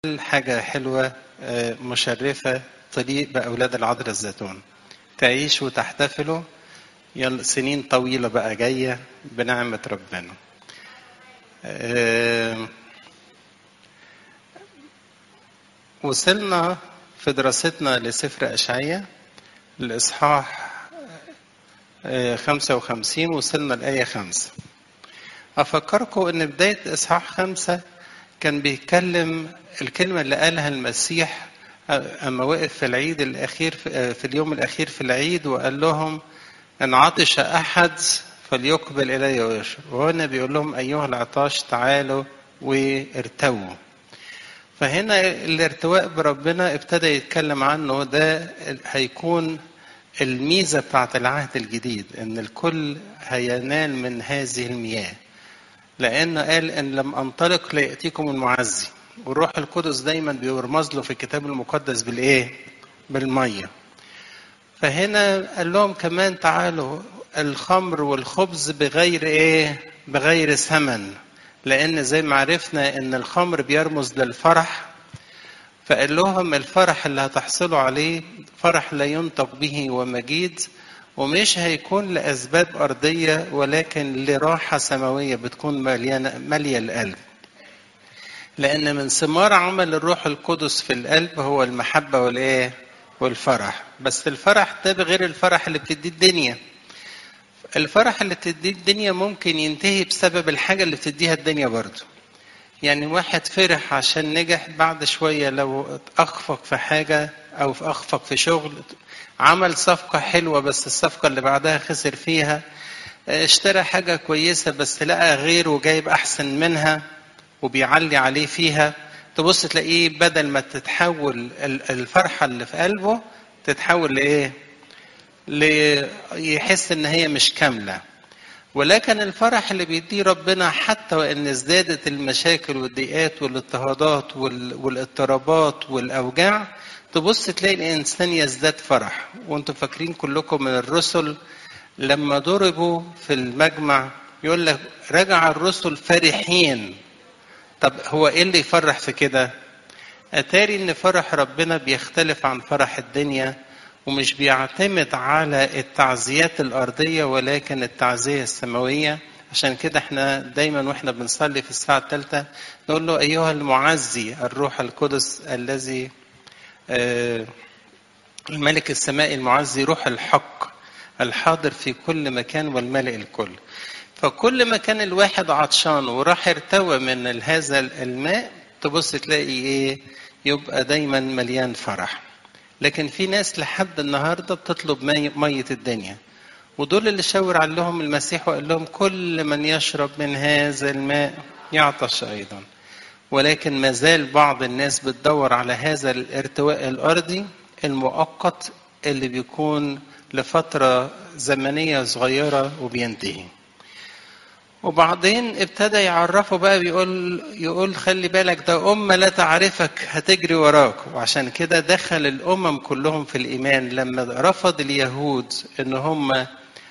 حاجة حلوة آه، مشرفة تليق بأولاد العذراء الزيتون تعيش وتحتفلوا يلا سنين طويلة بقى جاية بنعمة ربنا آه، وصلنا في دراستنا لسفر أشعية الإصحاح آه، 55 وصلنا الآية 5 أفكركم إن بداية إصحاح خمسة كان بيتكلم الكلمة اللي قالها المسيح أما وقف في العيد الأخير في اليوم الأخير في العيد وقال لهم إن عطش أحد فليقبل إلي ويشرب وهنا بيقول لهم أيها العطاش تعالوا وارتووا فهنا الارتواء بربنا ابتدى يتكلم عنه ده هيكون الميزة بتاعت العهد الجديد إن الكل هينال من هذه المياه لأن قال إن لم أنطلق ليأتيكم المعزي والروح القدس دايما بيرمز له في الكتاب المقدس بالإيه؟ بالمية فهنا قال لهم كمان تعالوا الخمر والخبز بغير إيه؟ بغير ثمن لأن زي ما عرفنا إن الخمر بيرمز للفرح فقال لهم الفرح اللي هتحصلوا عليه فرح لا ينطق به ومجيد ومش هيكون لأسباب أرضية ولكن لراحة سماوية بتكون مليانة مالية القلب لأن من ثمار عمل الروح القدس في القلب هو المحبة والإيه؟ والفرح بس الفرح ده بغير الفرح اللي بتديه الدنيا الفرح اللي بتديه الدنيا ممكن ينتهي بسبب الحاجة اللي بتديها الدنيا برضه يعني واحد فرح عشان نجح بعد شوية لو أخفق في حاجة أو في أخفق في شغل عمل صفقة حلوة بس الصفقة اللي بعدها خسر فيها اشترى حاجة كويسة بس لقى غيره جايب أحسن منها وبيعلي عليه فيها تبص تلاقيه بدل ما تتحول الفرحة اللي في قلبه تتحول لإيه؟ ليحس إن هي مش كاملة ولكن الفرح اللي بيديه ربنا حتى وإن ازدادت المشاكل والضيقات والاضطهادات والاضطرابات والأوجاع تبص تلاقي الإنسان يزداد فرح وانتم فاكرين كلكم من الرسل لما ضربوا في المجمع يقول لك رجع الرسل فرحين طب هو ايه اللي يفرح في كده اتاري ان فرح ربنا بيختلف عن فرح الدنيا ومش بيعتمد على التعزيات الارضيه ولكن التعزيه السماويه عشان كده احنا دايما واحنا بنصلي في الساعه الثالثه نقول له ايها المعزي الروح القدس الذي آه الملك السمائي المعزي روح الحق الحاضر في كل مكان والملئ الكل فكل ما كان الواحد عطشان وراح ارتوى من هذا الماء تبص تلاقي ايه يبقى دايما مليان فرح لكن في ناس لحد النهارده بتطلب ميه الدنيا ودول اللي شاور عليهم المسيح وقال لهم كل من يشرب من هذا الماء يعطش ايضا ولكن ما زال بعض الناس بتدور على هذا الارتواء الارضي المؤقت اللي بيكون لفتره زمنيه صغيره وبينتهي وبعدين ابتدى يعرفه بقى بيقول يقول خلي بالك ده أمة لا تعرفك هتجري وراك وعشان كده دخل الأمم كلهم في الإيمان لما رفض اليهود إن هم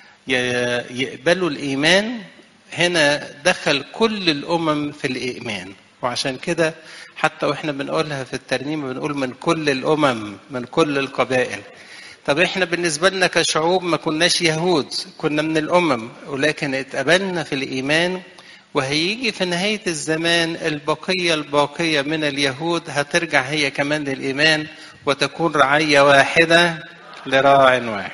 يقبلوا الإيمان هنا دخل كل الأمم في الإيمان وعشان كده حتى واحنا بنقولها في الترنيمة بنقول من كل الأمم من كل القبائل طب احنا بالنسبة لنا كشعوب ما كناش يهود كنا من الأمم ولكن اتقبلنا في الإيمان وهيجي في نهاية الزمان البقية الباقية من اليهود هترجع هي كمان للإيمان وتكون رعية واحدة لراع واحد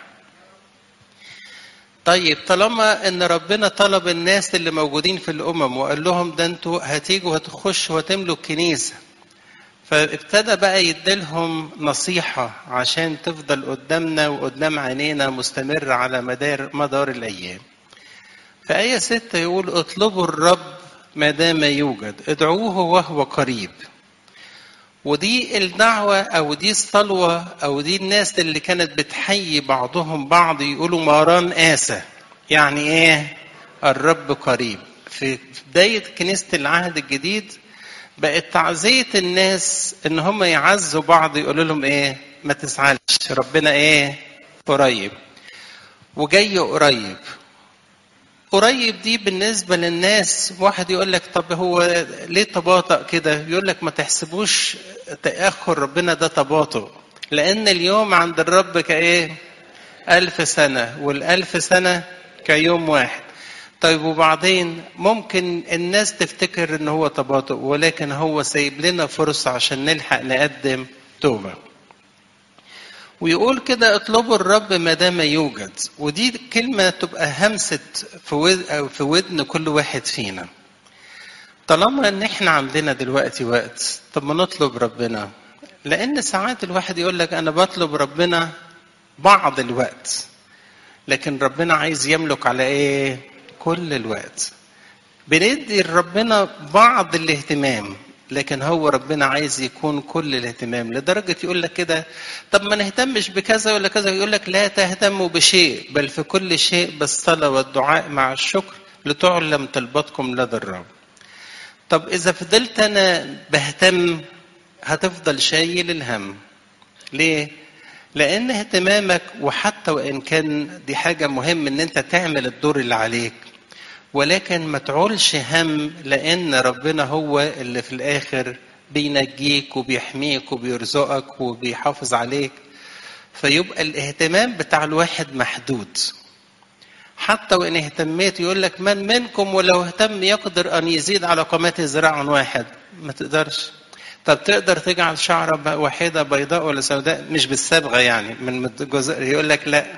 طيب طالما ان ربنا طلب الناس اللي موجودين في الامم وقال لهم ده انتوا هتيجوا هتخشوا وتملوا الكنيسه فابتدى بقى يديلهم نصيحة عشان تفضل قدامنا وقدام عينينا مستمرة على مدار مدار الأيام. في آية ستة يقول اطلبوا الرب ما دام يوجد، ادعوه وهو قريب. ودي الدعوة أو دي الصلوة أو دي الناس اللي كانت بتحيي بعضهم بعض يقولوا ماران آسى. يعني إيه؟ الرب قريب. في بداية كنيسة العهد الجديد بقت تعزية الناس ان هم يعزوا بعض يقولوا لهم ايه ما تزعلش ربنا ايه قريب وجاي قريب قريب دي بالنسبة للناس واحد يقول لك طب هو ليه تباطأ كده يقول لك ما تحسبوش تأخر ربنا ده تباطؤ لأن اليوم عند الرب كإيه ألف سنة والألف سنة كيوم واحد طيب وبعدين ممكن الناس تفتكر ان هو تباطؤ ولكن هو سايب لنا فرصة عشان نلحق نقدم توبة ويقول كده اطلبوا الرب ما دام يوجد ودي كلمة تبقى همست في ود- في ودن كل واحد فينا طالما ان احنا عندنا دلوقتي وقت طب ما نطلب ربنا لان ساعات الواحد يقول لك انا بطلب ربنا بعض الوقت لكن ربنا عايز يملك على ايه كل الوقت بندي لربنا بعض الاهتمام لكن هو ربنا عايز يكون كل الاهتمام لدرجة يقول لك كده طب ما نهتمش بكذا ولا كذا يقول لك لا تهتموا بشيء بل في كل شيء بالصلاة والدعاء مع الشكر لتعلم طلباتكم لدى الرب طب إذا فضلت أنا بهتم هتفضل شايل الهم ليه؟ لأن اهتمامك وحتى وإن كان دي حاجة مهم إن أنت تعمل الدور اللي عليك ولكن ما تعولش هم لأن ربنا هو اللي في الآخر بينجيك وبيحميك وبيرزقك وبيحافظ عليك فيبقى الاهتمام بتاع الواحد محدود حتى وإن اهتميت يقول لك من منكم ولو اهتم يقدر أن يزيد على قامته ذراع واحد ما تقدرش طب تقدر تجعل شعرة واحدة بيضاء ولا سوداء مش بالصبغة يعني من الجزء يقول لك لا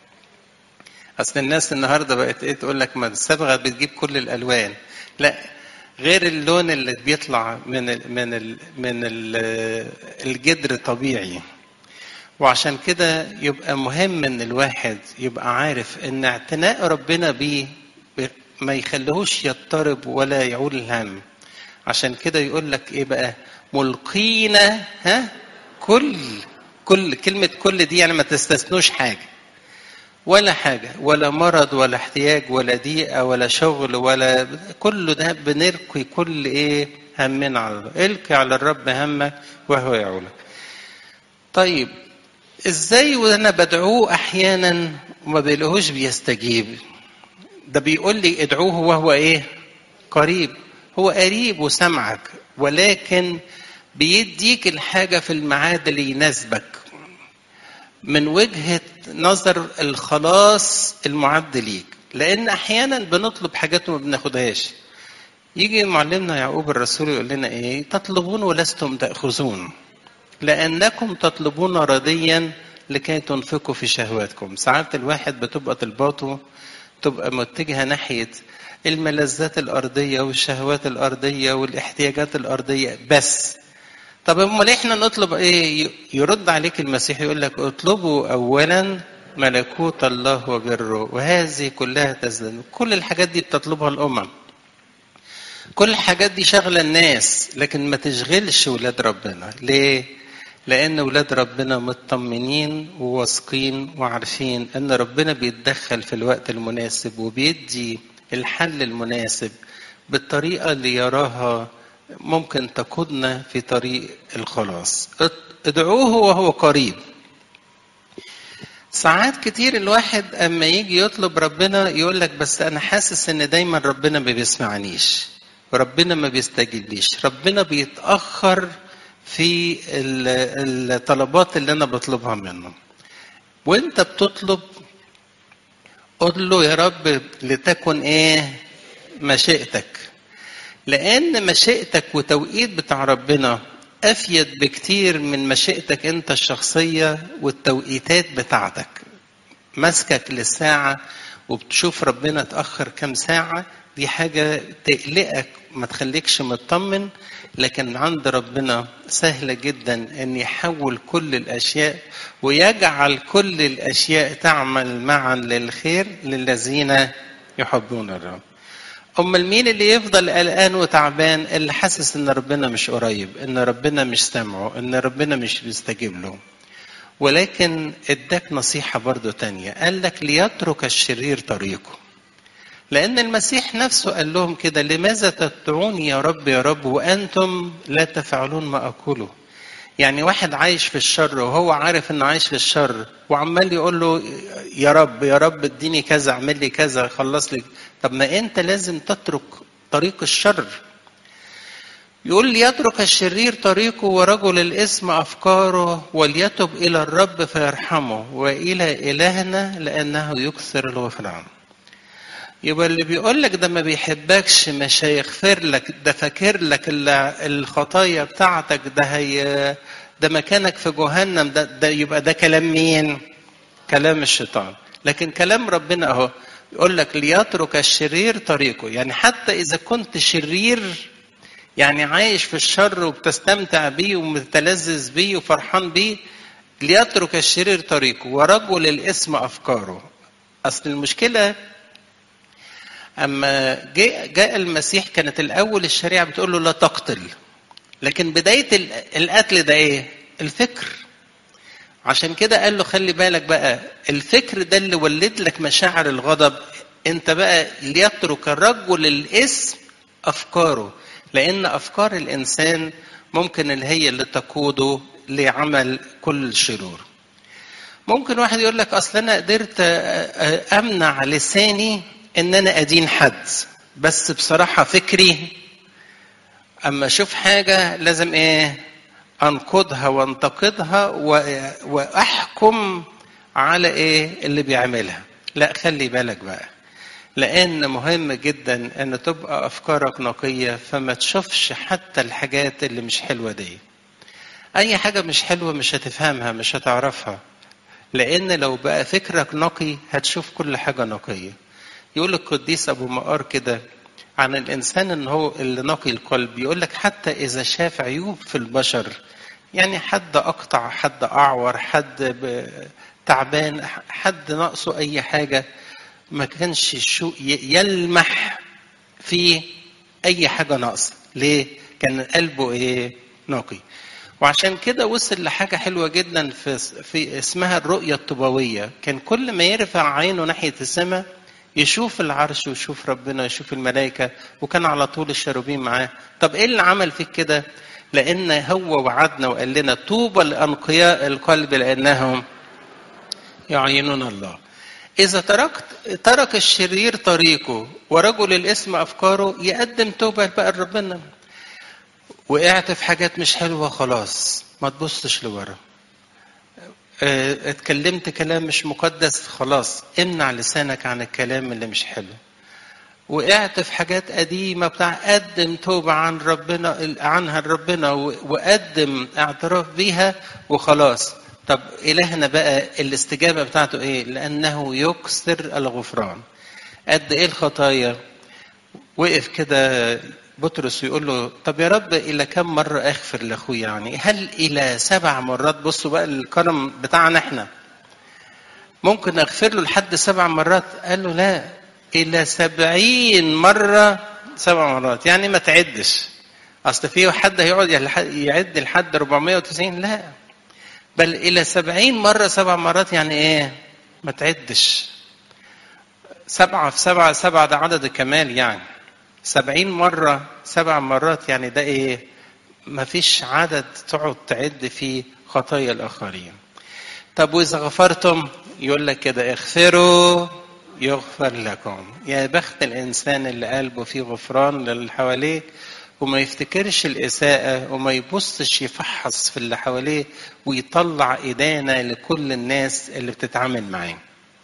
اصل الناس النهارده بقت ايه تقول لك ما الصبغه بتجيب كل الالوان لا غير اللون اللي بيطلع من ال من ال من ال الجدر طبيعي وعشان كده يبقى مهم ان الواحد يبقى عارف ان اعتناء ربنا بيه ما يخليهوش يضطرب ولا يعول الهم عشان كده يقول لك ايه بقى ملقينا ها كل كل كلمه كل دي يعني ما تستثنوش حاجه ولا حاجة ولا مرض ولا احتياج ولا ضيقة ولا شغل ولا كله ده بنلقي كل ايه همنا على الرب القي على الرب همك وهو يعولك طيب ازاي وانا بدعوه احيانا وما بيلاقوش بيستجيب ده بيقول لي ادعوه وهو ايه قريب هو قريب وسمعك ولكن بيديك الحاجة في الميعاد اللي يناسبك من وجهة نظر الخلاص المعد ليك لأن أحيانا بنطلب حاجات وما بناخدهاش يجي معلمنا يعقوب الرسول يقول لنا إيه تطلبون ولستم تأخذون لأنكم تطلبون رديا لكي تنفقوا في شهواتكم ساعات الواحد بتبقى طلباته تبقى متجهة ناحية الملذات الأرضية والشهوات الأرضية والاحتياجات الأرضية بس طب امال احنا نطلب ايه يرد عليك المسيح يقول لك اطلبوا اولا ملكوت الله وبره وهذه كلها تزداد كل الحاجات دي بتطلبها الامم كل الحاجات دي شغله الناس لكن ما تشغلش ولاد ربنا ليه لان ولاد ربنا مطمنين وواثقين وعارفين ان ربنا بيتدخل في الوقت المناسب وبيدي الحل المناسب بالطريقه اللي يراها ممكن تقودنا في طريق الخلاص ادعوه وهو قريب ساعات كتير الواحد اما يجي يطلب ربنا يقول لك بس انا حاسس ان دايما ربنا ما بيسمعنيش ربنا ما بيستجيبليش ربنا بيتاخر في الطلبات اللي انا بطلبها منه وانت بتطلب قل له يا رب لتكن ايه مشيئتك لأن مشيئتك وتوقيت بتاع ربنا أفيد بكتير من مشيئتك أنت الشخصية والتوقيتات بتاعتك ماسكك للساعة وبتشوف ربنا اتأخر كام ساعة دي حاجة تقلقك ما تخليكش مطمن لكن عند ربنا سهلة جدا أن يحول كل الأشياء ويجعل كل الأشياء تعمل معا للخير للذين يحبون الرب امال مين اللي يفضل قلقان وتعبان اللي حاسس ان ربنا مش قريب ان ربنا مش سامعه ان ربنا مش بيستجيب له ولكن اداك نصيحة برضو تانية قال لك ليترك الشرير طريقه لأن المسيح نفسه قال لهم كده لماذا تدعوني يا رب يا رب وأنتم لا تفعلون ما أقوله يعني واحد عايش في الشر وهو عارف انه عايش في الشر وعمال يقول له يا رب يا رب اديني كذا اعمل لي كذا خلص لي طب ما انت لازم تترك طريق الشر يقول ليترك الشرير طريقه ورجل الاسم افكاره وليتب الى الرب فيرحمه والى الهنا لانه يكثر الغفران يبقى اللي بيقول لك ده ما بيحبكش مش هيغفر لك ده فاكر لك الخطايا بتاعتك ده هي ده مكانك في جهنم ده, ده يبقى ده كلام مين؟ كلام الشيطان لكن كلام ربنا اهو يقول لك ليترك الشرير طريقه يعني حتى اذا كنت شرير يعني عايش في الشر وبتستمتع بيه ومتلذذ بيه وفرحان بيه ليترك الشرير طريقه ورجل الاسم افكاره اصل المشكله اما جاء, جاء المسيح كانت الاول الشريعه بتقول له لا تقتل لكن بدايه القتل ده ايه الفكر عشان كده قال له خلي بالك بقى الفكر ده اللي ولد لك مشاعر الغضب انت بقى ليترك الرجل الاسم افكاره لان افكار الانسان ممكن اللي هي اللي تقوده لعمل كل الشرور ممكن واحد يقول لك اصل انا قدرت امنع لساني ان انا ادين حد بس بصراحه فكري اما اشوف حاجه لازم ايه انقضها وانتقدها واحكم على ايه اللي بيعملها لا خلي بالك بقى لان مهم جدا ان تبقى افكارك نقيه فما تشوفش حتى الحاجات اللي مش حلوه دي اي حاجه مش حلوه مش هتفهمها مش هتعرفها لان لو بقى فكرك نقي هتشوف كل حاجه نقيه يقول القديس ابو مقار كده عن الانسان ان هو اللي نقي القلب يقول لك حتى اذا شاف عيوب في البشر يعني حد اقطع حد اعور حد تعبان حد ناقصه اي حاجه ما كانش شو يلمح في اي حاجه ناقصه ليه كان قلبه ايه نقي وعشان كده وصل لحاجة حلوة جدا في, في اسمها الرؤية الطبوية كان كل ما يرفع عينه ناحية السماء يشوف العرش ويشوف ربنا يشوف الملائكة وكان على طول الشروبين معاه طب ايه اللي عمل فيك كده لان هو وعدنا وقال لنا طوبى لانقياء القلب لانهم يعينون الله اذا تركت ترك الشرير طريقه ورجل الاسم افكاره يقدم توبه بقى لربنا وقعت في حاجات مش حلوه خلاص ما تبصش لورا اتكلمت كلام مش مقدس خلاص امنع لسانك عن الكلام اللي مش حلو وقعت في حاجات قديمة بتاع قدم توبة عن ربنا عنها لربنا وقدم اعتراف بيها وخلاص طب إلهنا بقى الاستجابة بتاعته إيه؟ لأنه يكسر الغفران قد إيه الخطايا وقف كده بطرس يقول له طب يا رب إلى كم مرة أغفر لأخوي يعني هل إلى سبع مرات بصوا بقى الكرم بتاعنا إحنا ممكن أغفر له لحد سبع مرات قال له لا إلى سبعين مرة سبع مرات يعني ما تعدش أصل في حد هيقعد يعد لحد 490 لا بل إلى سبعين مرة سبع مرات يعني إيه ما تعدش سبعة في سبعة سبعة ده عدد الكمال يعني سبعين مرة سبع مرات يعني ده إيه ما فيش عدد تقعد تعد فيه خطايا الآخرين طب وإذا غفرتم يقول لك كده اغفروا يغفر لكم يا بخت الإنسان اللي قلبه فيه غفران للي حواليه وما يفتكرش الإساءة وما يبصش يفحص في اللي حواليه ويطلع إدانة لكل الناس اللي بتتعامل معاه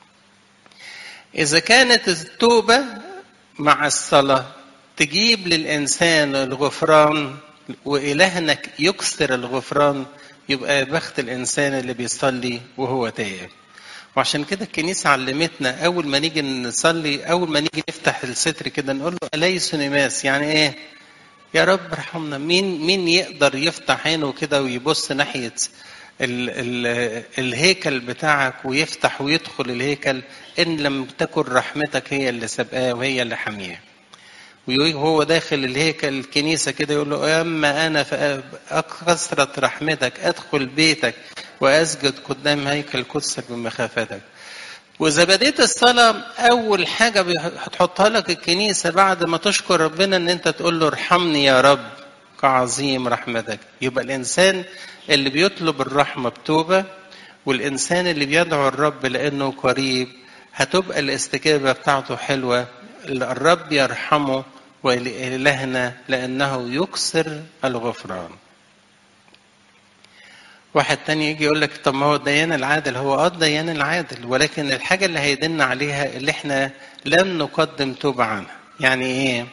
إذا كانت التوبة مع الصلاة تجيب للإنسان الغفران وإلهنا يكثر الغفران يبقى بخت الإنسان اللي بيصلي وهو تائب وعشان كده الكنيسة علمتنا أول ما نيجي نصلي أول ما نيجي نفتح الستر كده نقول له أليس نماس يعني إيه؟ يا رب ارحمنا مين مين يقدر يفتح عينه كده ويبص ناحية ال ال الهيكل بتاعك ويفتح ويدخل الهيكل إن لم تكن رحمتك هي اللي سبقاه وهي اللي حامياه. وهو داخل الهيكل الكنيسة كده يقول له أما أنا فكثرة رحمتك أدخل بيتك وأسجد قدام هيكل قدسك بمخافتك وإذا بديت الصلاة أول حاجة هتحطها لك الكنيسة بعد ما تشكر ربنا إن أنت تقول له ارحمني يا رب كعظيم رحمتك يبقى الإنسان اللي بيطلب الرحمة بتوبة والإنسان اللي بيدعو الرب لأنه قريب هتبقى الاستجابة بتاعته حلوة الرب يرحمه ولإلهنا لأنه يكسر الغفران واحد تاني يجي يقول لك طب ما هو الديان العادل هو اه الديان العادل ولكن الحاجة اللي هيدلنا عليها اللي احنا لم نقدم توبة عنها يعني ايه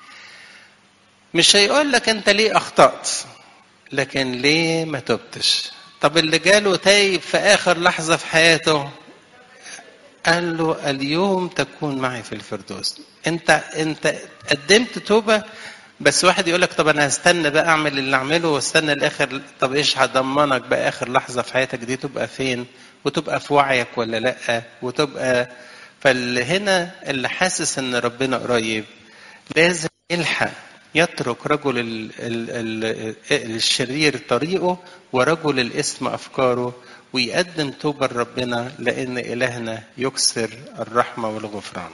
مش هيقول لك انت ليه اخطأت لكن ليه ما تبتش طب اللي جاله تايب في اخر لحظة في حياته قال له اليوم تكون معي في الفردوس انت انت قدمت توبة بس واحد يقول لك طب انا هستنى بقى اعمل اللي اعمله واستنى الاخر طب ايش هضمنك بقى اخر لحظه في حياتك دي تبقى فين وتبقى في وعيك ولا لا وتبقى فهنا اللي حاسس ان ربنا قريب لازم يلحق يترك رجل ال ال ال الشرير طريقه ورجل الاسم افكاره ويقدم توبه لربنا لان الهنا يكسر الرحمه والغفران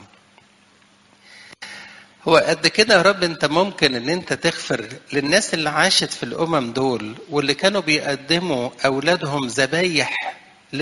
هو قد كده يا رب انت ممكن ان انت تغفر للناس اللي عاشت في الامم دول واللي كانوا بيقدموا اولادهم ذبايح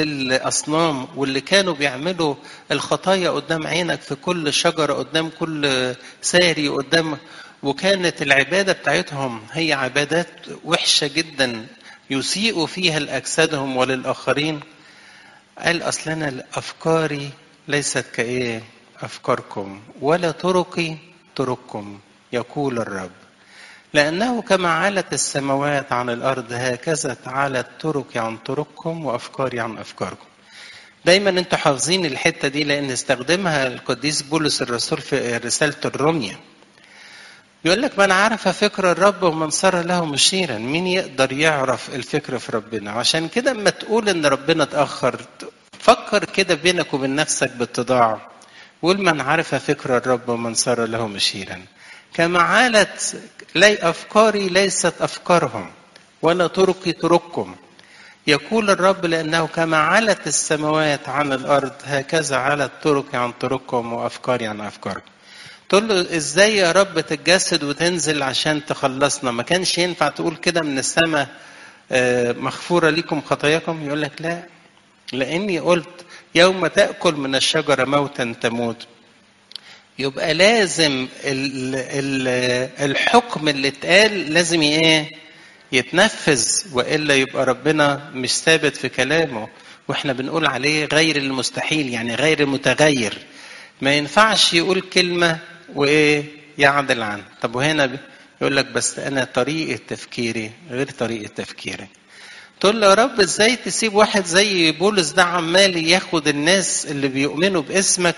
للاصنام واللي كانوا بيعملوا الخطايا قدام عينك في كل شجره قدام كل ساري قدام وكانت العباده بتاعتهم هي عبادات وحشه جدا يسيئوا فيها لاجسادهم وللاخرين قال اصل انا افكاري ليست كايه افكاركم ولا طرقي طرقكم يقول الرب لأنه كما علت السماوات عن الأرض هكذا تعالت طرقي عن طرقكم وأفكاري عن أفكاركم دايما انتوا حافظين الحتة دي لأن استخدمها القديس بولس الرسول في رسالة الرمية يقول لك من عرف فكر الرب ومن صار له مشيرا مين يقدر يعرف الفكر في ربنا عشان كده اما تقول ان ربنا اتأخر فكر كده بينك وبين نفسك باتضاع قول من عرف فكر الرب ومن صار له مشيرا كما عالت لي أفكاري ليست أفكارهم ولا طرقي طرقكم يقول الرب لأنه كما علت السماوات عن الأرض هكذا علت طرقي عن طرقكم وأفكاري عن أفكاركم تقول له ازاي يا رب تتجسد وتنزل عشان تخلصنا ما كانش ينفع تقول كده من السماء مغفورة لكم خطاياكم يقول لك لا لأني قلت يوم تأكل من الشجرة موتا تموت يبقى لازم ال ال الحكم اللي اتقال لازم ايه يتنفذ والا يبقى ربنا مش ثابت في كلامه واحنا بنقول عليه غير المستحيل يعني غير متغير ما ينفعش يقول كلمة وايه يعدل عنها طب وهنا يقول لك بس انا طريقة تفكيري غير طريقة تفكيرك تقول له يا رب ازاي تسيب واحد زي بولس ده عمال ياخد الناس اللي بيؤمنوا باسمك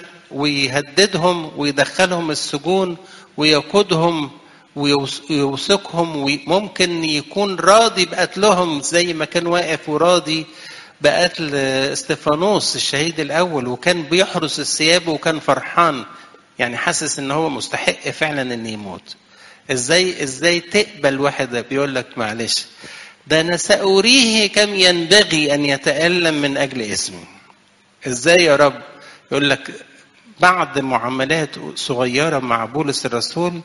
ويهددهم ويدخلهم السجون ويقودهم ويوثقهم وممكن يكون راضي بقتلهم زي ما كان واقف وراضي بقتل استفانوس الشهيد الاول وكان بيحرس الثياب وكان فرحان يعني حاسس ان هو مستحق فعلا ان يموت ازاي ازاي تقبل واحد بيقول لك معلش ده انا ساريه كم ينبغي ان يتالم من اجل اسمي ازاي يا رب يقول لك بعد معاملات صغيره مع بولس الرسول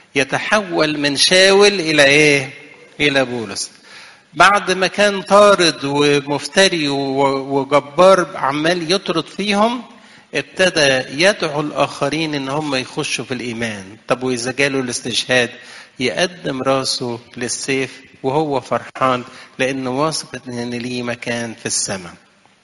يتحول من شاول الى ايه الى بولس بعد ما كان طارد ومفتري وجبار عمال يطرد فيهم ابتدى يدعو الاخرين ان هم يخشوا في الايمان طب واذا جاله الاستشهاد يقدم راسه للسيف وهو فرحان لانه واثق ان ليه مكان في السماء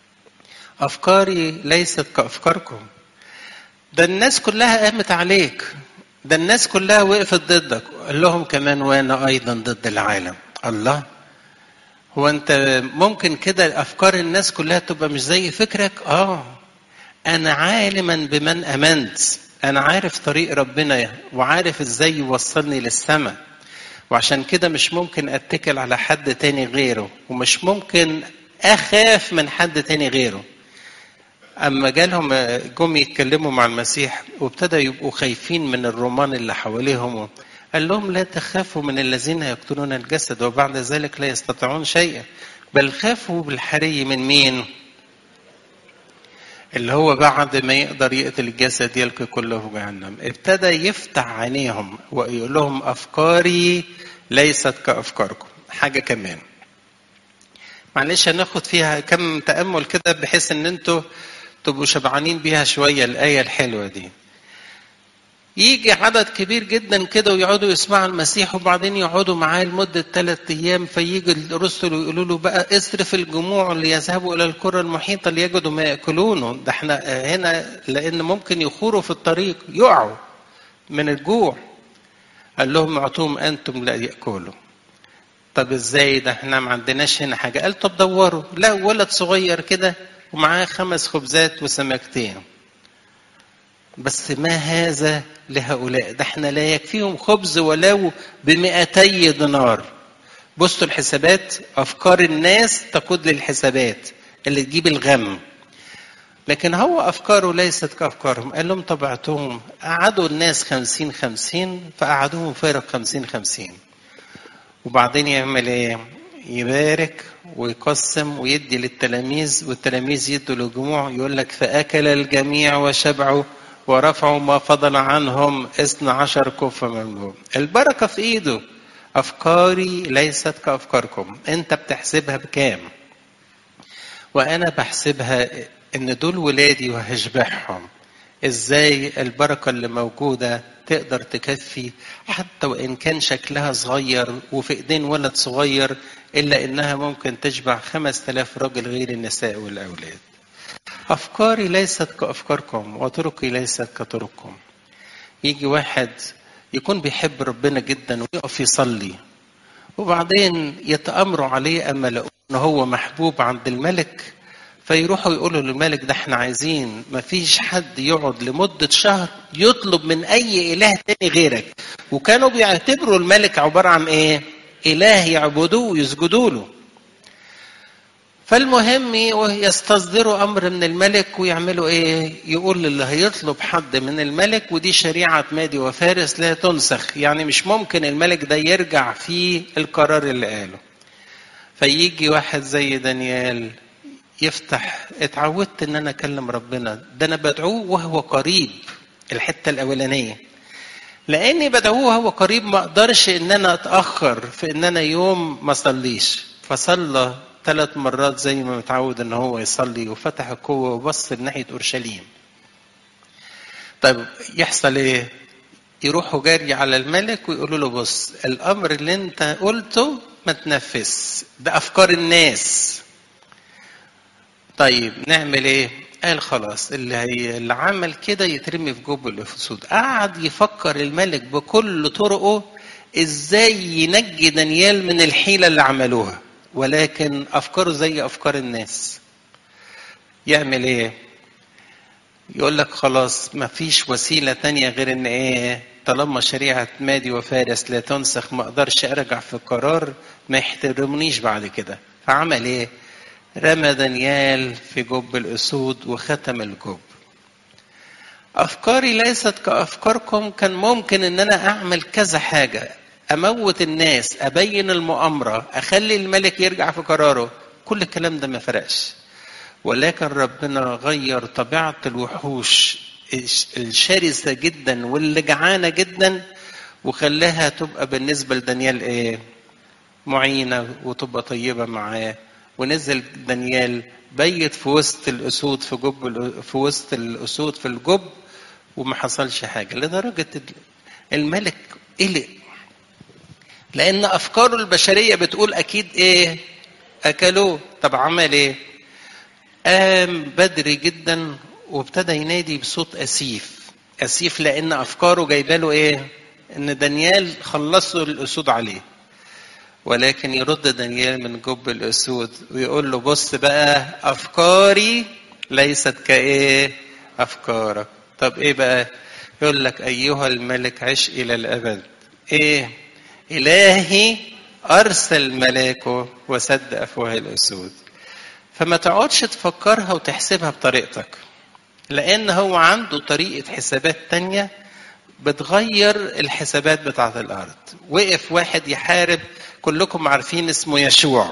افكاري ليست كافكاركم ده الناس كلها قامت عليك ده الناس كلها وقفت ضدك قال لهم كمان وانا ايضا ضد العالم الله هو انت ممكن كده افكار الناس كلها تبقى مش زي فكرك اه انا عالما بمن امنت انا عارف طريق ربنا وعارف ازاي يوصلني للسماء وعشان كده مش ممكن اتكل على حد تاني غيره ومش ممكن اخاف من حد تاني غيره اما جالهم جم يتكلموا مع المسيح وابتدى يبقوا خايفين من الرومان اللي حواليهم قال لهم لا تخافوا من الذين يقتلون الجسد وبعد ذلك لا يستطيعون شيئا بل خافوا بالحري من مين اللي هو بعد ما يقدر يقتل الجسد يلقي كله في جهنم ابتدى يفتح عينيهم ويقول لهم افكاري ليست كأفكاركم حاجة كمان معلش هناخد فيها كم تأمل كده بحيث ان انتوا تبقوا شبعانين بيها شوية الآية الحلوة دي يجي عدد كبير جدا كده ويقعدوا يسمعوا المسيح وبعدين يقعدوا معاه لمدة ثلاثة أيام فيجي الرسل ويقولوا له بقى اصرف الجموع ليذهبوا إلى القرى المحيطة ليجدوا ما يأكلونه ده احنا هنا لأن ممكن يخوروا في الطريق يقعوا من الجوع قال لهم اعطوهم أنتم لا يأكلوا طب ازاي ده احنا ما عندناش هنا حاجة قال طب دوروا لا ولد صغير كده ومعاه خمس خبزات وسمكتين بس ما هذا لهؤلاء ده احنا لا يكفيهم خبز ولو بمئتي دينار بصوا الحسابات افكار الناس تقود للحسابات اللي تجيب الغم لكن هو افكاره ليست كافكارهم قال لهم طبعتهم قعدوا الناس خمسين خمسين فقعدوهم فارق خمسين خمسين وبعدين يعمل ايه يبارك ويقسم ويدي للتلاميذ والتلاميذ يدوا للجموع يقول لك فأكل الجميع وشبعوا ورفعوا ما فضل عنهم اثنى عشر كف مملوء البركة في ايده أفكاري ليست كأفكاركم أنت بتحسبها بكام وأنا بحسبها إن دول ولادي وهشبعهم إزاي البركة اللي موجودة تقدر تكفي حتى وإن كان شكلها صغير وفي إيدين ولد صغير إلا إنها ممكن تشبع خمس تلاف راجل غير النساء والأولاد أفكاري ليست كأفكاركم وطرقي ليست كطرقكم يجي واحد يكون بيحب ربنا جدا ويقف يصلي وبعدين يتأمروا عليه أما لقوا إن هو محبوب عند الملك فيروحوا يقولوا للملك ده احنا عايزين ما فيش حد يقعد لمدة شهر يطلب من أي إله تاني غيرك وكانوا بيعتبروا الملك عبارة عن إيه؟ إله يعبدوه ويسجدوا له فالمهم يستصدروا امر من الملك ويعملوا ايه؟ يقول اللي هيطلب حد من الملك ودي شريعه مادي وفارس لا تنسخ، يعني مش ممكن الملك ده يرجع في القرار اللي قاله. فيجي واحد زي دانيال يفتح اتعودت ان انا اكلم ربنا، ده انا بدعوه وهو قريب الحته الاولانيه. لاني بدعوه وهو قريب ما اقدرش ان انا اتاخر في ان انا يوم ما اصليش، فصلى ثلاث مرات زي ما متعود ان هو يصلي وفتح القوة وبص ناحية اورشليم. طيب يحصل ايه؟ يروحوا جاري على الملك ويقولوا له بص الامر اللي انت قلته ما تنفذ ده افكار الناس. طيب نعمل ايه؟ قال خلاص اللي هي اللي عمل كده يترمي في جوب الاسود. قعد يفكر الملك بكل طرقه ازاي ينجي دانيال من الحيله اللي عملوها. ولكن افكاره زي افكار الناس يعمل ايه يقول لك خلاص ما فيش وسيله تانية غير ان ايه طالما شريعه مادي وفارس لا تنسخ ما اقدرش ارجع في قرار ما يحترمنيش بعد كده فعمل ايه رمى دانيال في جب الاسود وختم الجب افكاري ليست كافكاركم كان ممكن ان انا اعمل كذا حاجه اموت الناس ابين المؤامره اخلي الملك يرجع في قراره كل الكلام ده ما فرقش ولكن ربنا غير طبيعه الوحوش الشرسه جدا واللي جعانه جدا وخلاها تبقى بالنسبه لدانيال ايه معينه وتبقى طيبه معاه ونزل دانيال بيت في وسط الاسود في جب في وسط الاسود في الجب وما حصلش حاجه لدرجه الملك قلق لان افكاره البشريه بتقول اكيد ايه اكلوه طب عمل ايه قام بدري جدا وابتدى ينادي بصوت اسيف اسيف لان افكاره جايبه له ايه ان دانيال خلصوا الاسود عليه ولكن يرد دانيال من جب الاسود ويقول له بص بقى افكاري ليست كايه افكارك طب ايه بقى يقول لك ايها الملك عش الى الابد ايه إلهي أرسل ملاكه وسد أفواه الأسود فما تقعدش تفكرها وتحسبها بطريقتك لأن هو عنده طريقة حسابات تانية بتغير الحسابات بتاعة الأرض وقف واحد يحارب كلكم عارفين اسمه يشوع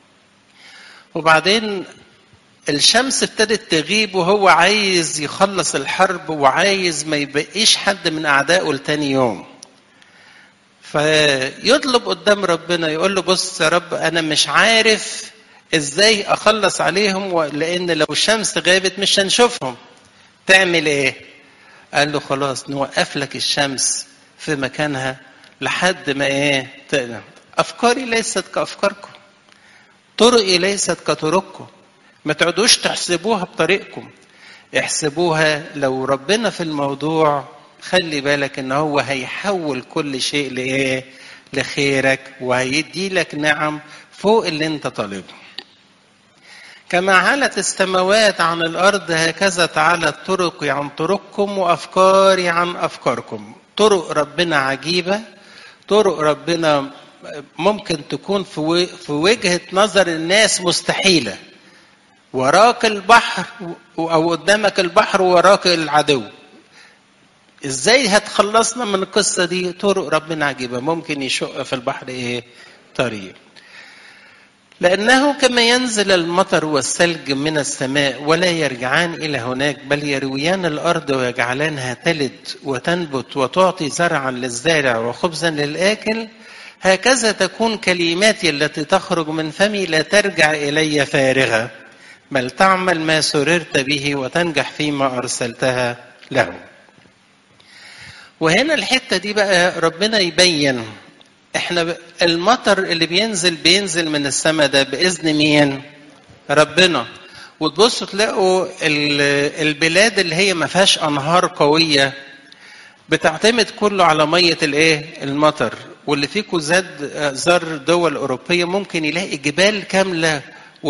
وبعدين الشمس ابتدت تغيب وهو عايز يخلص الحرب وعايز ما يبقيش حد من أعدائه لتاني يوم فيطلب قدام ربنا يقول له بص يا رب انا مش عارف ازاي اخلص عليهم لان لو الشمس غابت مش هنشوفهم تعمل ايه قال له خلاص نوقف لك الشمس في مكانها لحد ما ايه تقدم افكاري ليست كافكاركم طرقي ليست كطرقكم ما تقعدوش تحسبوها بطريقكم احسبوها لو ربنا في الموضوع خلي بالك ان هو هيحول كل شيء لايه لخيرك وهيدي لك نعم فوق اللي انت طالبه كما علت السماوات عن الارض هكذا تعالت طرقي عن طرقكم وافكاري عن افكاركم طرق ربنا عجيبه طرق ربنا ممكن تكون في وجهه نظر الناس مستحيله وراك البحر او قدامك البحر وراك العدو ازاي هتخلصنا من القصه دي طرق ربنا عجيبه ممكن يشق في البحر ايه طريق لأنه كما ينزل المطر والثلج من السماء ولا يرجعان إلى هناك بل يرويان الأرض ويجعلانها تلد وتنبت وتعطي زرعا للزارع وخبزا للآكل هكذا تكون كلماتي التي تخرج من فمي لا ترجع إلي فارغة بل تعمل ما سررت به وتنجح فيما أرسلتها له وهنا الحتة دي بقى ربنا يبين احنا المطر اللي بينزل بينزل من السماء ده باذن مين ربنا وتبصوا تلاقوا البلاد اللي هي ما فيهاش انهار قويه بتعتمد كله على ميه الايه المطر واللي فيكم زاد زار دول اوروبيه ممكن يلاقي جبال كامله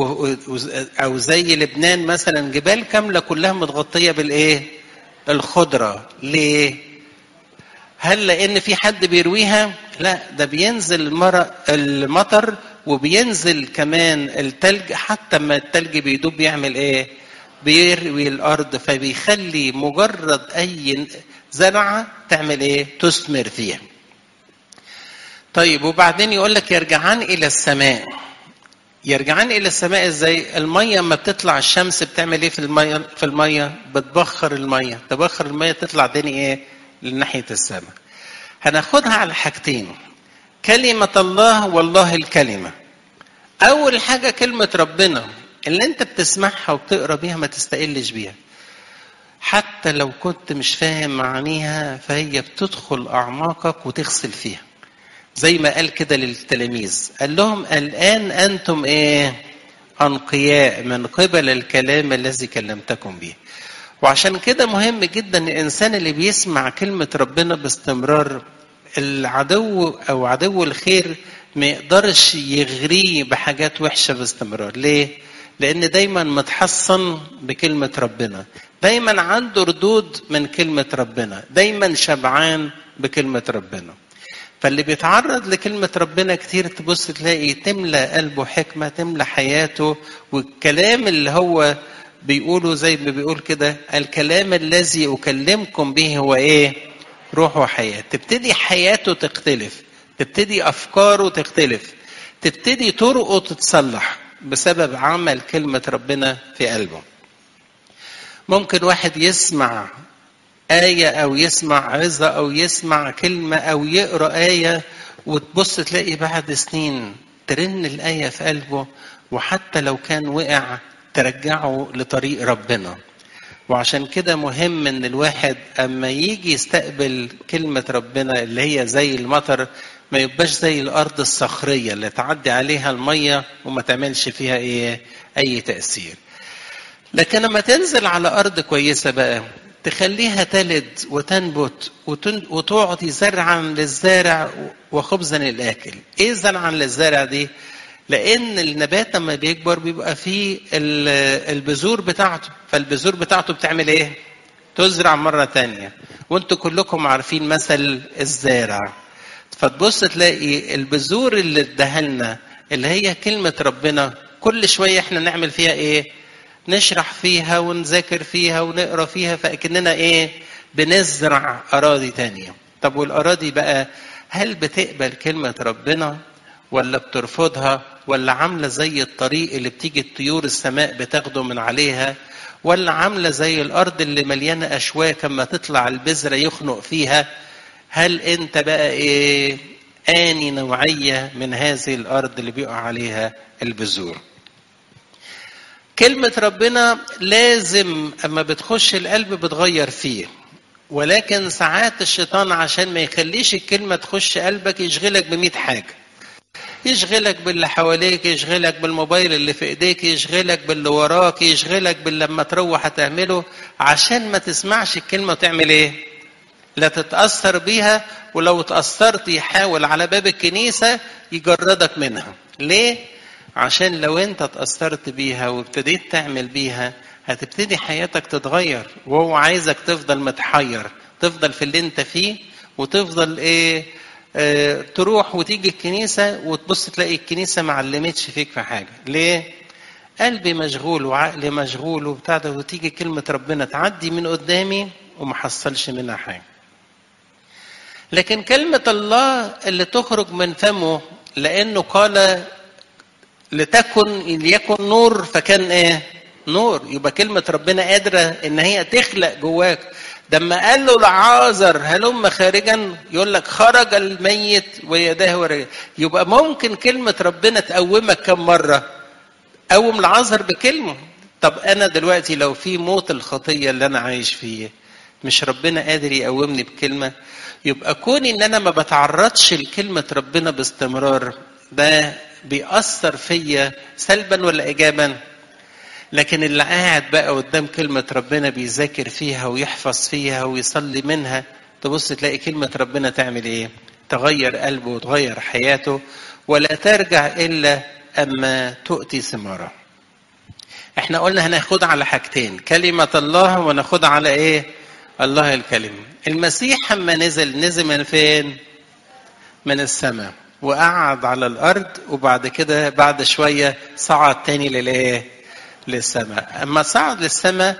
او زي لبنان مثلا جبال كامله كلها متغطيه بالايه الخضره ليه هل لان في حد بيرويها لا ده بينزل المطر وبينزل كمان التلج حتى ما التلج بيدوب بيعمل ايه بيروي الارض فبيخلي مجرد اي زرعه تعمل ايه تثمر فيها طيب وبعدين يقول لك يرجعان الى السماء يرجعان الى السماء ازاي الميه اما بتطلع الشمس بتعمل ايه في الميه في الميه بتبخر الميه تبخر الميه تطلع تاني ايه لناحيه السماء هناخدها على حاجتين كلمة الله والله الكلمة أول حاجة كلمة ربنا اللي أنت بتسمعها وبتقرا بيها ما تستقلش بيها حتى لو كنت مش فاهم معانيها فهي بتدخل أعماقك وتغسل فيها زي ما قال كده للتلاميذ قال لهم الآن أنتم إيه أنقياء من قبل الكلام الذي كلمتكم به وعشان كده مهم جدا الانسان اللي بيسمع كلمه ربنا باستمرار العدو او عدو الخير ما يقدرش يغريه بحاجات وحشه باستمرار ليه لان دايما متحصن بكلمه ربنا دايما عنده ردود من كلمه ربنا دايما شبعان بكلمه ربنا فاللي بيتعرض لكلمة ربنا كتير تبص تلاقي تملى قلبه حكمة تملى حياته والكلام اللي هو بيقولوا زي ما بيقول كده الكلام الذي أكلمكم به هو إيه؟ روح وحياة تبتدي حياته تختلف تبتدي أفكاره تختلف تبتدي طرقه تتصلح بسبب عمل كلمة ربنا في قلبه ممكن واحد يسمع آية أو يسمع عظة أو يسمع كلمة أو يقرأ آية وتبص تلاقي بعد سنين ترن الآية في قلبه وحتى لو كان وقع ترجعه لطريق ربنا وعشان كده مهم ان الواحد اما يجي يستقبل كلمة ربنا اللي هي زي المطر ما يبقاش زي الارض الصخرية اللي تعدي عليها المية وما تعملش فيها ايه اي تأثير لكن لما تنزل على ارض كويسة بقى تخليها تلد وتنبت وتعطي زرعا للزارع وخبزا للاكل ايه زرعا للزارع دي لان النبات لما بيكبر بيبقى فيه البذور بتاعته فالبذور بتاعته بتعمل ايه تزرع مرة تانية وانتوا كلكم عارفين مثل الزارع فتبص تلاقي البذور اللي ادهلنا اللي هي كلمة ربنا كل شوية احنا نعمل فيها ايه نشرح فيها ونذاكر فيها ونقرا فيها فاكننا ايه بنزرع اراضي تانية طب والاراضي بقى هل بتقبل كلمة ربنا ولا بترفضها ولا عاملة زي الطريق اللي بتيجي الطيور السماء بتاخده من عليها ولا عاملة زي الأرض اللي مليانة أشواك أما تطلع البذرة يخنق فيها هل أنت بقى إيه آني نوعية من هذه الأرض اللي بيقع عليها البذور كلمة ربنا لازم أما بتخش القلب بتغير فيه ولكن ساعات الشيطان عشان ما يخليش الكلمة تخش قلبك يشغلك بمئة حاجة يشغلك باللي حواليك يشغلك بالموبايل اللي في ايديك يشغلك باللي وراك يشغلك باللي لما تروح هتعمله عشان ما تسمعش الكلمة وتعمل ايه لا تتأثر بيها ولو تأثرت يحاول على باب الكنيسة يجردك منها ليه عشان لو انت تأثرت بيها وابتديت تعمل بيها هتبتدي حياتك تتغير وهو عايزك تفضل متحير تفضل في اللي انت فيه وتفضل ايه اه تروح وتيجي الكنيسة وتبص تلاقي الكنيسة ما علمتش فيك في حاجة ليه قلبي مشغول وعقلي مشغول وبتاع ده وتيجي كلمة ربنا تعدي من قدامي وما حصلش منها حاجة لكن كلمة الله اللي تخرج من فمه لأنه قال لتكن ليكن نور فكان ايه نور يبقى كلمة ربنا قادرة ان هي تخلق جواك لما قال له لعازر هلم خارجا يقول لك خرج الميت ويداه ورجل يبقى ممكن كلمة ربنا تقومك كم مرة قوم لعازر بكلمة طب انا دلوقتي لو في موت الخطية اللي انا عايش فيه مش ربنا قادر يقومني بكلمة يبقى كوني ان انا ما بتعرضش لكلمة ربنا باستمرار ده بيأثر فيا سلبا ولا إيجابا لكن اللي قاعد بقى قدام كلمة ربنا بيذاكر فيها ويحفظ فيها ويصلي منها تبص تلاقي كلمة ربنا تعمل إيه تغير قلبه وتغير حياته ولا ترجع إلا أما تؤتي ثمارة احنا قلنا هناخدها على حاجتين كلمة الله وناخدها على ايه الله الكلمة المسيح لما نزل نزل من فين من السماء وقعد على الارض وبعد كده بعد شويه صعد تاني للايه للسماء اما صعد للسماء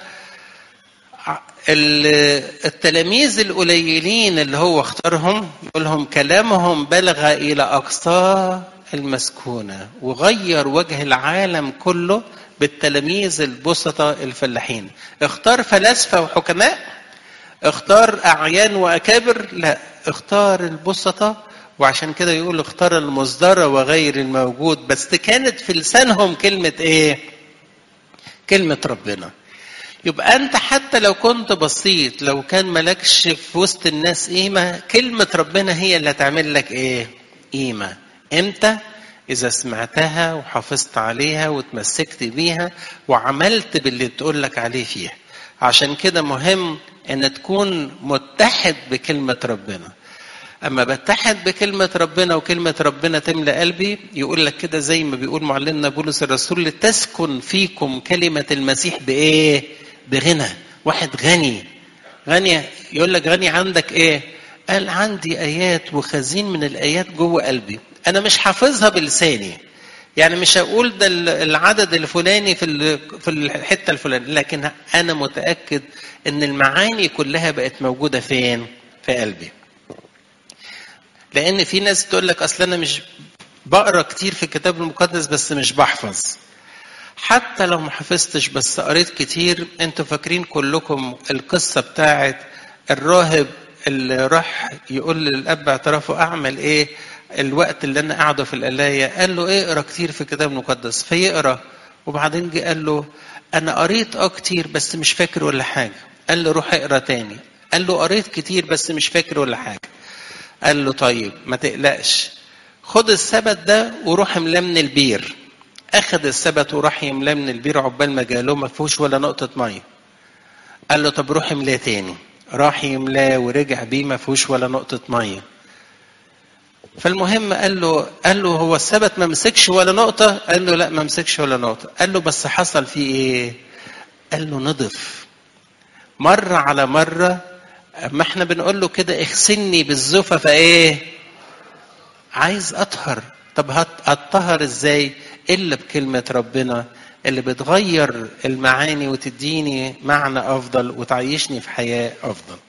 التلاميذ القليلين اللي هو اختارهم يقول لهم كلامهم بلغ الى اقصى المسكونه وغير وجه العالم كله بالتلاميذ البسطة الفلاحين اختار فلاسفة وحكماء اختار أعيان وأكابر لا اختار البسطة وعشان كده يقول اختار المصدر وغير الموجود بس كانت في لسانهم كلمة ايه كلمة ربنا يبقى انت حتى لو كنت بسيط لو كان ملكش في وسط الناس قيمة كلمة ربنا هي اللي هتعمل لك ايه قيمة امتى اذا سمعتها وحافظت عليها وتمسكت بيها وعملت باللي تقول لك عليه فيها عشان كده مهم ان تكون متحد بكلمة ربنا اما بتحد بكلمه ربنا وكلمه ربنا تملى قلبي يقول لك كده زي ما بيقول معلمنا بولس الرسول لتسكن فيكم كلمه المسيح بايه بغنى واحد غني غني يقول لك غني عندك ايه قال عندي ايات وخزين من الايات جوه قلبي انا مش حافظها بلساني يعني مش هقول ده العدد الفلاني في في الحته الفلانيه لكن انا متاكد ان المعاني كلها بقت موجوده فين في قلبي لان في ناس تقول لك اصل انا مش بقرا كتير في الكتاب المقدس بس مش بحفظ حتى لو ما حفظتش بس قريت كتير انتوا فاكرين كلكم القصه بتاعت الراهب اللي راح يقول للاب اعترافه اعمل ايه الوقت اللي انا قاعده في القلايه قال له اقرا كتير في الكتاب المقدس فيقرا وبعدين جه قال له انا قريت اه كتير بس مش فاكر ولا حاجه قال له روح اقرا تاني قال له قريت كتير بس مش فاكر ولا حاجه قال له طيب ما تقلقش خد السبت ده وروح املاه من البير اخد السبت وراح يملاه من البير عقبال ما جاله ما فيهوش ولا نقطه ميه قال له طب روح املاه تاني راح يملاه ورجع بيه ما فيهوش ولا نقطه ميه فالمهم قال له قال له هو السبت ما مسكش ولا نقطه قال له لا ما مسكش ولا نقطه قال له بس حصل فيه ايه قال له نضف مره على مره ما احنا بنقول له كده اغسلني بالزفة فايه عايز اطهر طب هتطهر ازاي الا بكلمة ربنا اللي بتغير المعاني وتديني معنى افضل وتعيشني في حياة افضل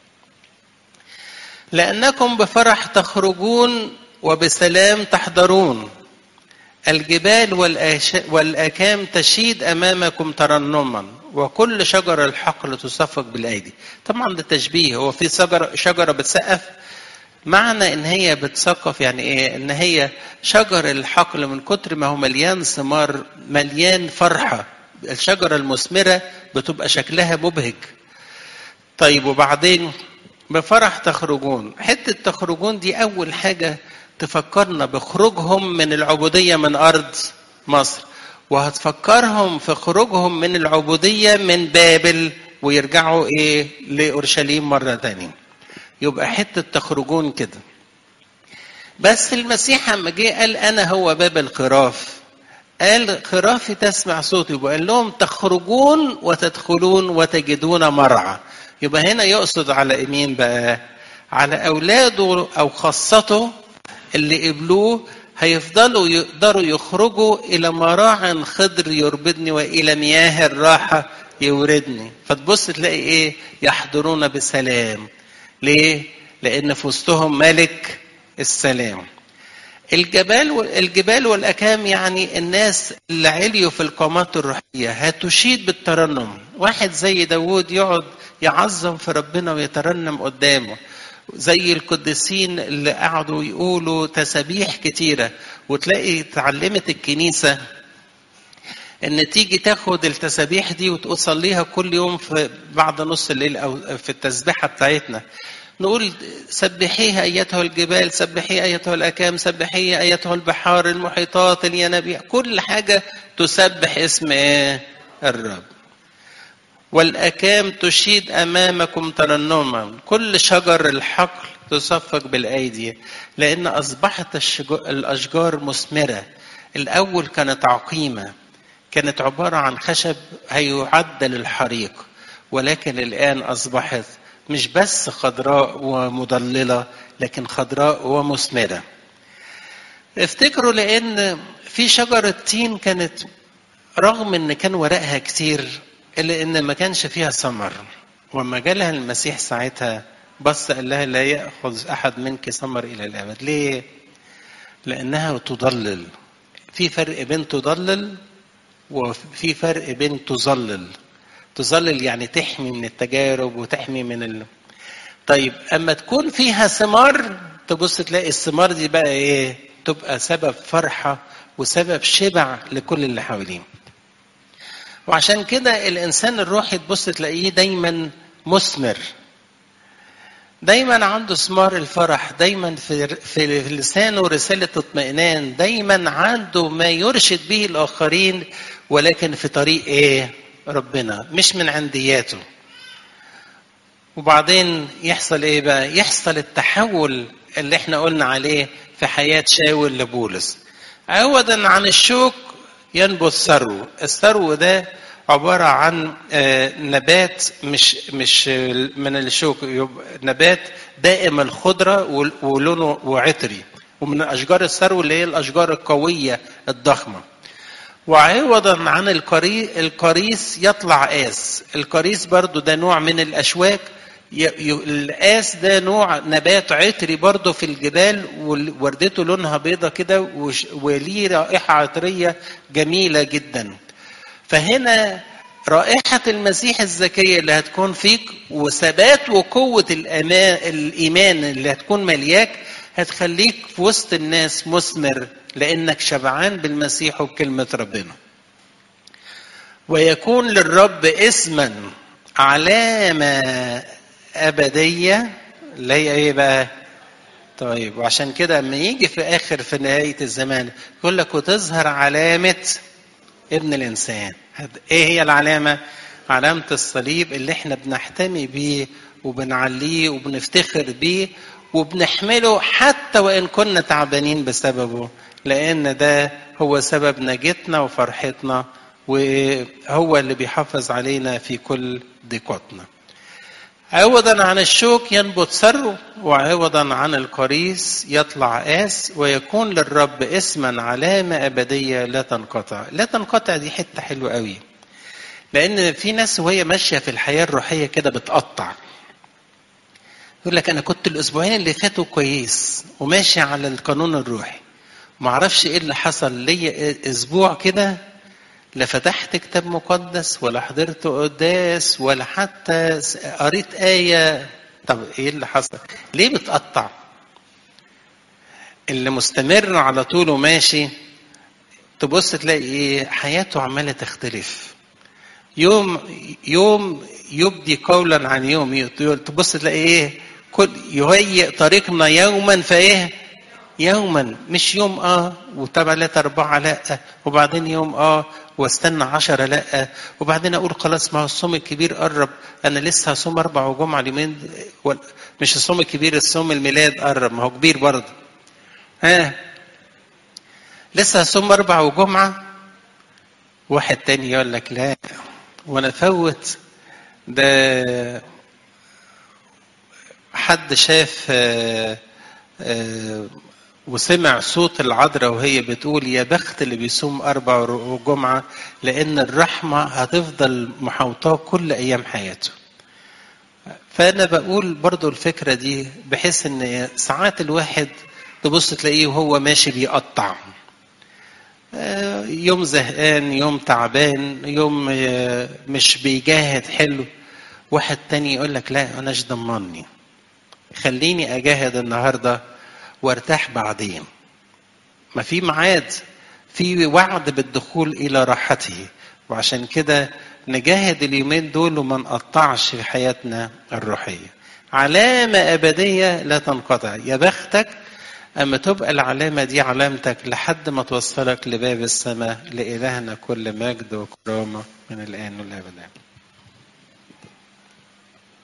لانكم بفرح تخرجون وبسلام تحضرون الجبال والأكام تشيد أمامكم ترنما وكل شجر الحقل تصفق بالأيدي طبعا ده تشبيه هو في شجرة, شجرة بتسقف معنى ان هي بتثقف يعني ايه ان هي شجر الحقل من كتر ما هو مليان ثمار مليان فرحه الشجره المثمره بتبقى شكلها مبهج طيب وبعدين بفرح تخرجون حته تخرجون دي اول حاجه تفكرنا بخروجهم من العبوديه من ارض مصر وهتفكرهم في خروجهم من العبوديه من بابل ويرجعوا ايه لاورشليم مره تانية يبقى حته تخرجون كده بس المسيح لما جه قال انا هو باب الخراف قال خرافي تسمع صوتي وقال لهم تخرجون وتدخلون وتجدون مرعى يبقى هنا يقصد على مين بقى على اولاده او خاصته اللي قبلوه هيفضلوا يقدروا يخرجوا الى مراع خضر يربدني والى مياه الراحه يوردني فتبص تلاقي ايه يحضرون بسلام ليه لان في وسطهم ملك السلام الجبال الجبال والاكام يعني الناس اللي عليوا في القامات الروحيه هتشيد بالترنم واحد زي داوود يقعد يعظم في ربنا ويترنم قدامه زي القديسين اللي قعدوا يقولوا تسابيح كتيره وتلاقي اتعلمت الكنيسه ان تيجي تاخد التسابيح دي وتصليها كل يوم في بعد نص الليل او في التسبيحه بتاعتنا نقول سبحيها ايتها الجبال سبحيها ايتها الاكام سبحيها ايتها البحار المحيطات الينابيع كل حاجه تسبح اسم ايه الرب والاكام تشيد امامكم ترنما كل شجر الحقل تصفق بالايدي لان اصبحت الاشجار مثمره الاول كانت عقيمه كانت عباره عن خشب هيعد للحريق ولكن الان اصبحت مش بس خضراء ومضلله لكن خضراء ومثمره افتكروا لان في شجره تين كانت رغم ان كان ورقها كتير الا ان ما كانش فيها ثمر وما جالها المسيح ساعتها بص قال لها لا ياخذ احد منك ثمر الى الابد ليه لانها تضلل في فرق بين تضلل وفي فرق بين تظلل تظلل يعني تحمي من التجارب وتحمي من ال... طيب اما تكون فيها ثمار تبص تلاقي الثمار دي بقى ايه تبقى سبب فرحه وسبب شبع لكل اللي حواليه وعشان كده الانسان الروحي تبص تلاقيه دايما مثمر دايما عنده ثمار الفرح دايما في في لسانه رساله اطمئنان دايما عنده ما يرشد به الاخرين ولكن في طريق ايه ربنا مش من عندياته وبعدين يحصل ايه بقى يحصل التحول اللي احنا قلنا عليه في حياه شاول لبولس عوضا عن الشوك ينبت ثرو الثرو ده عبارة عن نبات مش مش من الشوك نبات دائم الخضرة ولونه وعطري ومن أشجار الثرو اللي هي الأشجار القوية الضخمة وعوضا عن القريس يطلع قاس القريس برضو ده نوع من الأشواك القاس ده نوع نبات عطري برضه في الجبال ووردته لونها بيضة كده وليه رائحة عطرية جميلة جدا فهنا رائحة المسيح الزكية اللي هتكون فيك وثبات وقوة الأمان الإيمان اللي هتكون ملياك هتخليك في وسط الناس مثمر لأنك شبعان بالمسيح وبكلمة ربنا ويكون للرب اسما علامة أبدية اللي هي إيه بقى؟ طيب وعشان كده لما يجي في آخر في نهاية الزمان يقول لك وتظهر علامة ابن الإنسان إيه هي العلامة؟ علامة الصليب اللي إحنا بنحتمي بيه وبنعليه وبنفتخر بيه وبنحمله حتى وإن كنا تعبانين بسببه لأن ده هو سبب نجاتنا وفرحتنا وهو اللي بيحافظ علينا في كل ضيقاتنا. عوضا عن الشوك ينبت ثرو وعوضا عن القريس يطلع قاس ويكون للرب اسما علامة أبدية لا تنقطع لا تنقطع دي حتة حلوة قوي لأن في ناس وهي ماشية في الحياة الروحية كده بتقطع يقول لك أنا كنت الأسبوعين اللي فاتوا كويس وماشي على القانون الروحي معرفش إيه اللي حصل ليا أسبوع كده لا فتحت كتاب مقدس ولا حضرت قداس ولا حتى قريت آية طب إيه اللي حصل؟ ليه بتقطع؟ اللي مستمر على طول وماشي تبص تلاقي ايه حياته عماله تختلف يوم يوم يبدي قولا عن يوم تبص تلاقي ايه كل يهيئ طريقنا يوما فايه يوما مش يوم اه وتبع ثلاثة أربعة لا وبعدين يوم اه واستنى عشرة لا وبعدين أقول خلاص ما هو الصوم الكبير قرب أنا لسه هصوم أربع وجمعة اليومين مش الصوم الكبير الصوم الميلاد قرب ما هو كبير برضه ها لسه هصوم أربع وجمعة واحد تاني يقول لك لا وأنا فوت ده حد شاف آه آه وسمع صوت العذراء وهي بتقول يا بخت اللي بيصوم أربع وجمعة لأن الرحمة هتفضل محوطاه كل أيام حياته فأنا بقول برضو الفكرة دي بحيث إن ساعات الواحد تبص تلاقيه وهو ماشي بيقطع يوم زهقان يوم تعبان يوم مش بيجاهد حلو واحد تاني يقول لك لا أناش ضمني خليني أجاهد النهارده وارتاح بعدين ما في ميعاد في وعد بالدخول الى راحته وعشان كده نجاهد اليومين دول وما نقطعش في حياتنا الروحيه علامه ابديه لا تنقطع يا بختك اما تبقى العلامه دي علامتك لحد ما توصلك لباب السماء لالهنا كل مجد وكرامه من الان والابد